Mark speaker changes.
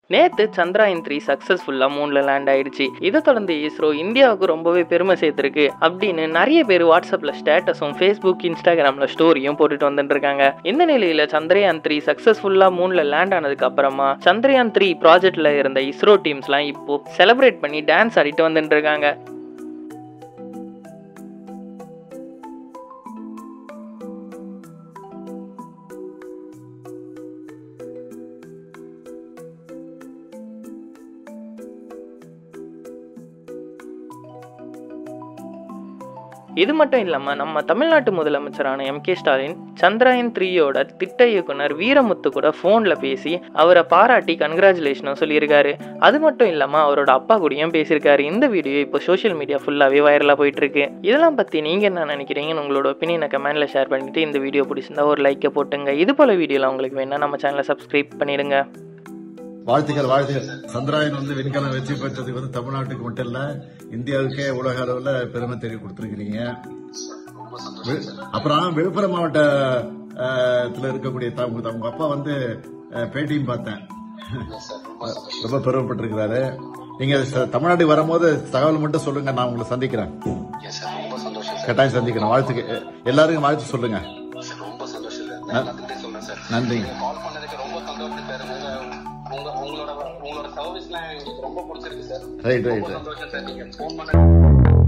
Speaker 1: நேத்து சந்திராயன் த்ரீ சக்சஸ்ஃபுல்லா மூணுல லேண்ட் ஆயிடுச்சு இதை தொடர்ந்து இஸ்ரோ இந்தியாவுக்கு ரொம்பவே பெருமை சேர்த்திருக்கு அப்படின்னு நிறைய பேர் வாட்ஸ்அப்ல ஸ்டேட்டஸும் ஃபேஸ்புக் இன்ஸ்டாகிராம்ல ஸ்டோரியும் போட்டுட்டு வந்துட்டு இருக்காங்க இந்த நிலையில சந்திரயான் த்ரீ சக்சஸ்ஃபுல்லா மூணுல லேண்ட் ஆனதுக்கு அப்புறமா சந்திரயான் த்ரீ ப்ராஜெக்ட்ல இருந்த இஸ்ரோ டீம்ஸ்லாம் இப்போ செலிப்ரேட் பண்ணி டான்ஸ் ஆடிட்டு வந்துட்டு இருக்காங்க இது மட்டும் இல்லாமல் நம்ம தமிழ்நாட்டு முதலமைச்சரான எம் கே ஸ்டாலின் சந்திராயன் த்ரீயோட திட்ட இயக்குனர் வீரமுத்து கூட ஃபோனில் பேசி அவரை பாராட்டி கன்க்ராச்சுலேஷனும் சொல்லியிருக்காரு அது மட்டும் இல்லாமல் அவரோட அப்பா கூடயும் பேசியிருக்காரு இந்த வீடியோ இப்போ சோஷியல் மீடியா ஃபுல்லாகவே வைரலாக போயிட்டு இருக்கு இதெல்லாம் பற்றி நீங்கள் என்ன நினைக்கிறீங்கன்னு உங்களோட ஒப்பீனியனை கமெண்ட்டில் ஷேர் பண்ணிட்டு இந்த வீடியோ பிடிச்சிருந்தா ஒரு லைக்கை போட்டுங்க இது போல வீடியோலாம் உங்களுக்கு வேணா நம்ம சேனலை சப்ஸ்கிரைப் பண்ணிடுங்க
Speaker 2: வாழ்த்துக்கள் வாழ்த்துக்கள் சந்திராயன் வந்து விண்கலம் வெற்றி பெற்றதுக்கு வந்து தமிழ்நாட்டுக்கு மட்டும் இல்ல இந்தியாவுக்கே உலக அளவுல பெருமை தெரிய கொடுத்திருக்கிறீங்க வி- அப்புறம் விழுப்புரம் மாவட்ட அஹ், த்துல இருக்கக்கூடிய த- உங்க உங்க அப்பா வந்து அஹ், பேட்டியும் பார்த்தேன் ரொம்ப பெருமைப்பட்டிருக்கிறாரு நீங்க ச- தமிழ்நாட்டுக்கு வரும்போது தகவல் மட்டும் சொல்லுங்க நான் உங்களை சந்திக்கிறேன்
Speaker 3: எஸ் சார் ரொம்ப சந்தோஷம் சார்
Speaker 2: கட்டாயம் சந்திக்கிறேன் வாழ்த்துக்கு எல்லாருக்கும் வாழ்த்து சொல்லுங்க
Speaker 3: சார் ரொம்ப சந்தோஷம் சார் நான் எல்லாத்துக்கிட்டே சொல்றேன் சார்
Speaker 2: நன்றிங்க
Speaker 3: கால் பண்ணதுக்கு ரொம்ப சந்தோஷம் சார் உங்க உங்களோட உங்களோட சர்வீஸ்லாம் எங்களுக்கு ரொம்ப பிடிச்சிருக்கு சார்
Speaker 2: ரைட் ரைட்
Speaker 3: ரொம்ப சந்தோஷம் சார் நீங்க ஃபோன் பண்ண